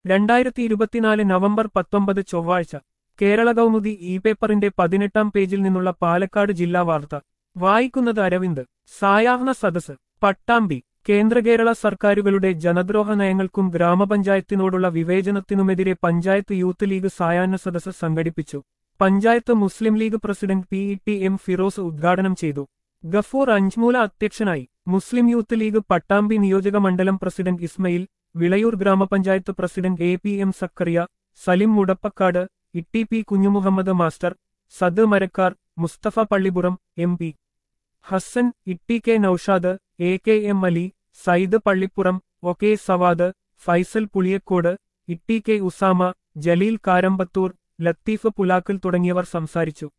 രണ്ടായിരത്തി ഇരുപത്തിനാല് നവംബർ പത്തൊമ്പത് ചൊവ്വാഴ്ച കേരള കൗമുദി ഇ പേപ്പറിന്റെ പതിനെട്ടാം പേജിൽ നിന്നുള്ള പാലക്കാട് ജില്ലാ വാർത്ത വായിക്കുന്നത് അരവിന്ദ് സായാഹ്ന സദസ് പട്ടാമ്പി കേന്ദ്ര കേരള സർക്കാരുകളുടെ ജനദ്രോഹ നയങ്ങൾക്കും ഗ്രാമപഞ്ചായത്തിനോടുള്ള വിവേചനത്തിനുമെതിരെ പഞ്ചായത്ത് യൂത്ത് ലീഗ് സായാഹ്ന സദസ് സംഘടിപ്പിച്ചു panchayat Muslim league president P E T M Firoz ഉദ്ഘാടനം ചെയ്തു ഗഫൂർ അഞ്ച്മൂല അധ്യക്ഷനായി മുസ്ലിം യൂത്ത് ലീഗ് പട്ടാമ്പി നിയോജക മണ്ഡലം പ്രസിഡന്റ് ഇസ്മയിൽ വിളയൂർ ഗ്രാമപഞ്ചായത്ത് president A P M Zakariya Salim Mudappakkad ഇട്ടി പി കുഞ്ഞുമുഹമ്മദ് മാസ്റ്റർ സദ് മരക്കാർ മുസ്തഫ പള്ളിപുറം എം പി ഹസൻ ഇട്ടി K Naushad A K M Ali Sayyid Pallippuram O K Sawad Faisal Puliyakkode ഇട്ടി കെ ഉസാമ ജലീൽ കാരമ്പത്തൂർ ലത്തീഫ് പുലാക്കൽ തുടങ്ങിയവർ സംസാരിച്ചു